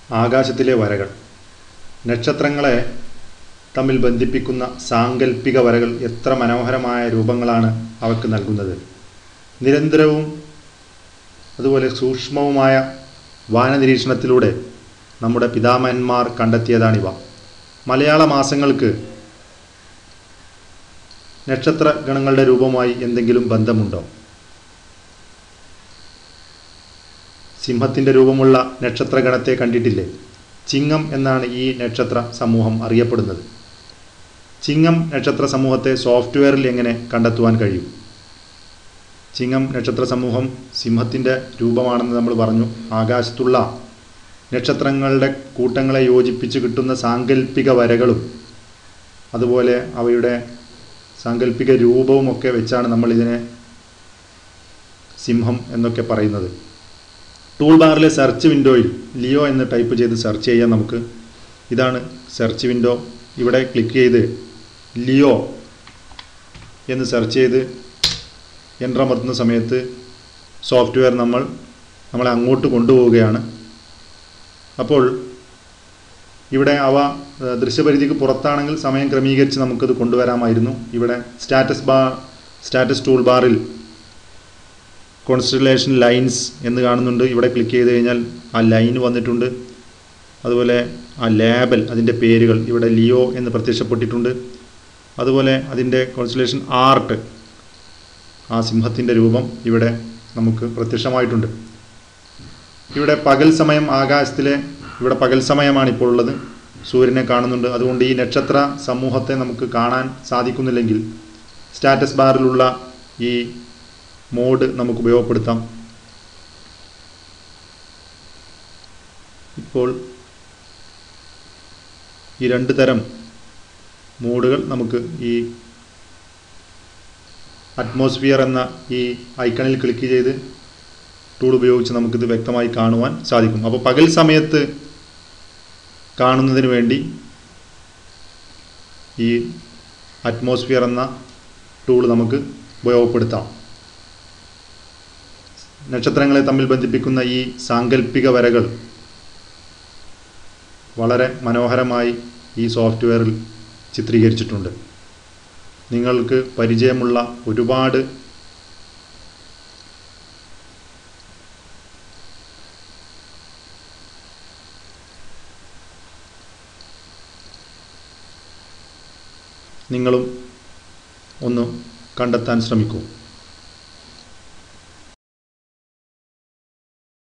ആകാശത്തിലെ വരകൾ നക്ഷത്രങ്ങളെ തമ്മിൽ ബന്ധിപ്പിക്കുന്ന സാങ്കല്പിക വരകൾ എത്ര മനോഹരമായ രൂപങ്ങളാണ് അവയ്ക്ക് നൽകുന്നത് നിരന്തരവും അതുപോലെ സൂക്ഷ്മവുമായ വാനനിരീക്ഷണത്തിലൂടെ നമ്മുടെ പിതാമഹന്മാർ കണ്ടെത്തിയതാണിവ മലയാള മാസങ്ങൾക്ക് നക്ഷത്ര ഗണങ്ങളുടെ രൂപമായി എന്തെങ്കിലും ബന്ധമുണ്ടോ സിംഹത്തിൻ്റെ രൂപമുള്ള നക്ഷത്രഗണത്തെ കണ്ടിട്ടില്ലേ ചിങ്ങം എന്നാണ് ഈ നക്ഷത്ര സമൂഹം അറിയപ്പെടുന്നത് ചിങ്ങം നക്ഷത്ര സമൂഹത്തെ സോഫ്റ്റ്വെയറിൽ എങ്ങനെ കണ്ടെത്തുവാൻ കഴിയും ചിങ്ങം നക്ഷത്ര സമൂഹം സിംഹത്തിൻ്റെ രൂപമാണെന്ന് നമ്മൾ പറഞ്ഞു ആകാശത്തുള്ള നക്ഷത്രങ്ങളുടെ കൂട്ടങ്ങളെ യോജിപ്പിച്ച് കിട്ടുന്ന സാങ്കല്പിക വരകളും അതുപോലെ അവയുടെ സാങ്കല്പിക രൂപവുമൊക്കെ വെച്ചാണ് നമ്മൾ ഇതിനെ സിംഹം എന്നൊക്കെ പറയുന്നത് ടൂൾ ബാറിലെ സെർച്ച് വിൻഡോയിൽ ലിയോ എന്ന് ടൈപ്പ് ചെയ്ത് സെർച്ച് ചെയ്യാൻ നമുക്ക് ഇതാണ് സെർച്ച് വിൻഡോ ഇവിടെ ക്ലിക്ക് ചെയ്ത് ലിയോ എന്ന് സെർച്ച് ചെയ്ത് എൻ്റർ അമർത്തുന്ന സമയത്ത് സോഫ്റ്റ്വെയർ നമ്മൾ നമ്മളെ അങ്ങോട്ട് കൊണ്ടുപോവുകയാണ് അപ്പോൾ ഇവിടെ അവ ഏഹ്, ദൃശ്യപരിധിക്ക് പുറത്താണെങ്കിൽ സമയം ക്രമീകരിച്ച് നമുക്കത് കൊണ്ടുവരാമായിരുന്നു ഇവിടെ സ്റ്റാറ്റസ് ബാർ സ്റ്റാറ്റസ് ടൂൾ ബാറിൽ കോൺസ്റ്റലേഷൻ ലൈൻസ് എന്ന് കാണുന്നുണ്ട് ഇവിടെ ക്ലിക്ക് ചെയ്ത് കഴിഞ്ഞാൽ ആ ലൈൻ വന്നിട്ടുണ്ട് അതുപോലെ ആ ലേബൽ അതിൻ്റെ പേരുകൾ ഇവിടെ ലിയോ എന്ന് പ്രത്യക്ഷപ്പെട്ടിട്ടുണ്ട് അതുപോലെ അതിൻ്റെ കോൺസ്റ്റലേഷൻ ആർട്ട് ആ സിംഹത്തിൻ്റെ രൂപം ഇവിടെ നമുക്ക് പ്രത്യക്ഷമായിട്ടുണ്ട് ഇവിടെ പകൽ സമയം ആകാശത്തിലെ ഇവിടെ പകൽ സമയമാണ് ഇപ്പോൾ ഉള്ളത് സൂര്യനെ കാണുന്നുണ്ട് അതുകൊണ്ട് ഈ നക്ഷത്ര സമൂഹത്തെ നമുക്ക് കാണാൻ സാധിക്കുന്നില്ലെങ്കിൽ സ്റ്റാറ്റസ് ബാറിലുള്ള ഈ മോഡ് നമുക്ക് ഉപയോഗപ്പെടുത്താം ഇപ്പോൾ ഈ രണ്ട് തരം മോഡുകൾ നമുക്ക് ഈ അറ്റ്മോസ്ഫിയർ എന്ന ഈ ഐക്കണിൽ ക്ലിക്ക് ചെയ്ത് ടൂൾ ഉപയോഗിച്ച് നമുക്കിത് വ്യക്തമായി കാണുവാൻ സാധിക്കും അപ്പോൾ പകൽ സമയത്ത് കാണുന്നതിന് വേണ്ടി ഈ അറ്റ്മോസ്ഫിയർ എന്ന ടൂൾ നമുക്ക് ഉപയോഗപ്പെടുത്താം നക്ഷത്രങ്ങളെ തമ്മിൽ ബന്ധിപ്പിക്കുന്ന ഈ സാങ്കല്പിക വരകൾ വളരെ മനോഹരമായി ഈ സോഫ്റ്റ്വെയറിൽ ചിത്രീകരിച്ചിട്ടുണ്ട് നിങ്ങൾക്ക് പരിചയമുള്ള ഒരുപാട് നിങ്ങളും ഒന്ന് കണ്ടെത്താൻ ശ്രമിക്കൂ